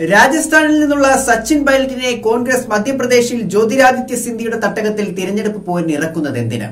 രാജസ്ഥാനിൽ നിന്നുള്ള സച്ചിൻ പൈലറ്റിനെ കോൺഗ്രസ് മധ്യപ്രദേശിൽ ജ്യോതിരാദിത്യ സിന്ധ്യയുടെ തട്ടകത്തിൽ തിരഞ്ഞെടുപ്പ് പോരിന് ഇറക്കുന്നത് എന്തിന്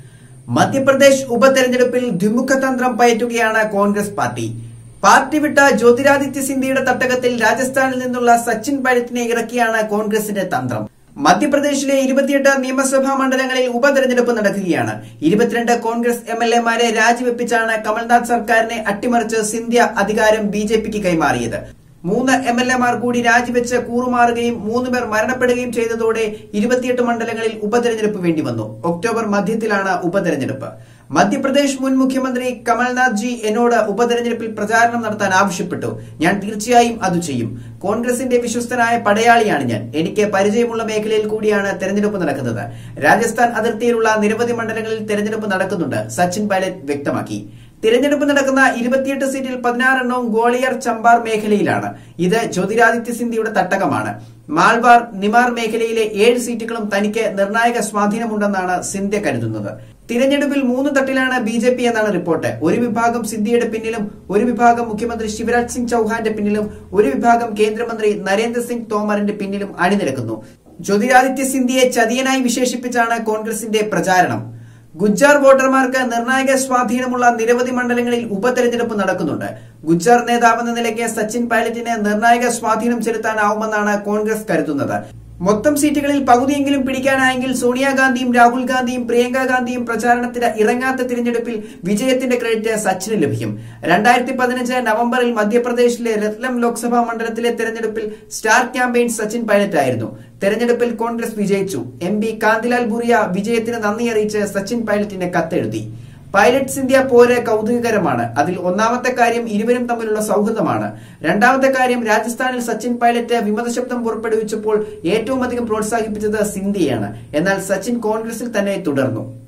മധ്യപ്രദേശ് ഉപതെരഞ്ഞെടുപ്പിൽ ദ്വിമുഖ തന്ത്രം പയറ്റുകയാണ് കോൺഗ്രസ് പാർട്ടി പാർട്ടി വിട്ട ജ്യോതിരാദിത്യ സിന്ധ്യയുടെ തട്ടകത്തിൽ രാജസ്ഥാനിൽ നിന്നുള്ള സച്ചിൻ പൈലറ്റിനെ ഇറക്കിയാണ് കോൺഗ്രസിന്റെ തന്ത്രം മധ്യപ്രദേശിലെ ഇരുപത്തിയെട്ട് നിയമസഭാ മണ്ഡലങ്ങളിൽ ഉപതെരഞ്ഞെടുപ്പ് നടക്കുകയാണ് ഇരുപത്തിരണ്ട് കോൺഗ്രസ് എം എൽ എമാരെ രാജിവെപ്പിച്ചാണ് കമൽനാഥ് സർക്കാരിനെ അട്ടിമറിച്ച് സിന്ധ്യ അധികാരം ബി ജെ പിക്ക് കൈമാറിയത് മൂന്ന് എം എൽ എമാർ കൂടി രാജിവെച്ച് കൂറുമാറുകയും മൂന്ന് പേർ മരണപ്പെടുകയും ചെയ്തതോടെ ഇരുപത്തിയെട്ട് മണ്ഡലങ്ങളിൽ ഉപതെരഞ്ഞെടുപ്പ് വേണ്ടി വന്നു ഒക്ടോബർ മധ്യത്തിലാണ് ഉപതെരഞ്ഞെടുപ്പ് മധ്യപ്രദേശ് മുൻ മുഖ്യമന്ത്രി കമൽനാഥ് ജി എന്നോട് ഉപതെരഞ്ഞെടുപ്പിൽ പ്രചാരണം നടത്താൻ ആവശ്യപ്പെട്ടു ഞാൻ തീർച്ചയായും അത് ചെയ്യും കോൺഗ്രസിന്റെ വിശ്വസ്തനായ പടയാളിയാണ് ഞാൻ എനിക്ക് പരിചയമുള്ള മേഖലയിൽ കൂടിയാണ് തെരഞ്ഞെടുപ്പ് നടക്കുന്നത് രാജസ്ഥാൻ അതിർത്തിയിലുള്ള നിരവധി മണ്ഡലങ്ങളിൽ തെരഞ്ഞെടുപ്പ് നടക്കുന്നുണ്ട് സച്ചിൻ പൈലറ്റ് വ്യക്തമാക്കി തിരഞ്ഞെടുപ്പ് നടക്കുന്ന ഇരുപത്തിയെട്ട് സീറ്റിൽ പതിനാറെണ്ണവും ഗോളിയർ ചമ്പാർ മേഖലയിലാണ് ഇത് ജ്യോതിരാദിത്യ സിന്ധ്യയുടെ തട്ടകമാണ് മാൽവാർ നിമാർ മേഖലയിലെ ഏഴ് സീറ്റുകളും തനിക്ക് നിർണായക സ്വാധീനമുണ്ടെന്നാണ് സിന്ധ്യ കരുതുന്നത് തിരഞ്ഞെടുപ്പിൽ മൂന്ന് തട്ടിലാണ് ബി ജെ പി എന്നാണ് റിപ്പോർട്ട് ഒരു വിഭാഗം സിന്ധ്യയുടെ പിന്നിലും ഒരു വിഭാഗം മുഖ്യമന്ത്രി ശിവരാജ് സിംഗ് ചൌഹാന്റെ പിന്നിലും ഒരു വിഭാഗം കേന്ദ്രമന്ത്രി നരേന്ദ്ര സിംഗ് തോമറിന്റെ പിന്നിലും അണിനിരക്കുന്നു ജ്യോതിരാദിത്യ സിന്ധ്യയെ ചതിയനായി വിശേഷിപ്പിച്ചാണ് കോൺഗ്രസിന്റെ പ്രചാരണം ഗുജ്ജാർ വോട്ടർമാർക്ക് നിർണായക സ്വാധീനമുള്ള നിരവധി മണ്ഡലങ്ങളിൽ ഉപതെരഞ്ഞെടുപ്പ് നടക്കുന്നുണ്ട് ഗുജ്ജാർ നേതാവെന്ന നിലയ്ക്ക് സച്ചിൻ പൈലറ്റിന് നിർണായക സ്വാധീനം ചെലുത്താനാവുമെന്നാണ് കോൺഗ്രസ് കരുതുന്നത് മൊത്തം സീറ്റുകളിൽ പകുതിയെങ്കിലും പിടിക്കാനായെങ്കിൽ സോണിയാഗാന്ധിയും രാഹുൽ ഗാന്ധിയും പ്രിയങ്ക ഗാന്ധിയും പ്രചാരണത്തിന് ഇറങ്ങാത്ത തിരഞ്ഞെടുപ്പിൽ വിജയത്തിന്റെ ക്രെഡിറ്റ് സച്ചിന് ലഭിക്കും രണ്ടായിരത്തി പതിനഞ്ച് നവംബറിൽ മധ്യപ്രദേശിലെ രത്ലം ലോക്സഭാ മണ്ഡലത്തിലെ തെരഞ്ഞെടുപ്പിൽ സ്റ്റാർ ക്യാമ്പയിൻ സച്ചിൻ പൈലറ്റ് ആയിരുന്നു തെരഞ്ഞെടുപ്പിൽ കോൺഗ്രസ് വിജയിച്ചു എം പി കാന്തിലാൽ ബുറിയ വിജയത്തിന് നന്ദി അറിയിച്ച് സച്ചിൻ പൈലറ്റിന് കത്തെഴുതി പൈലറ്റ് ഇന്ത്യ പോര് കൗതുകകരമാണ് അതിൽ ഒന്നാമത്തെ കാര്യം ഇരുവരും തമ്മിലുള്ള സൗഹൃദമാണ് രണ്ടാമത്തെ കാര്യം രാജസ്ഥാനിൽ സച്ചിൻ പൈലറ്റ് വിമതശബ്ദം പുറപ്പെടുവിച്ചപ്പോൾ ഏറ്റവും അധികം പ്രോത്സാഹിപ്പിച്ചത് സിന്ധ്യയാണ് എന്നാൽ സച്ചിൻ കോൺഗ്രസിൽ തന്നെ തുടർന്നു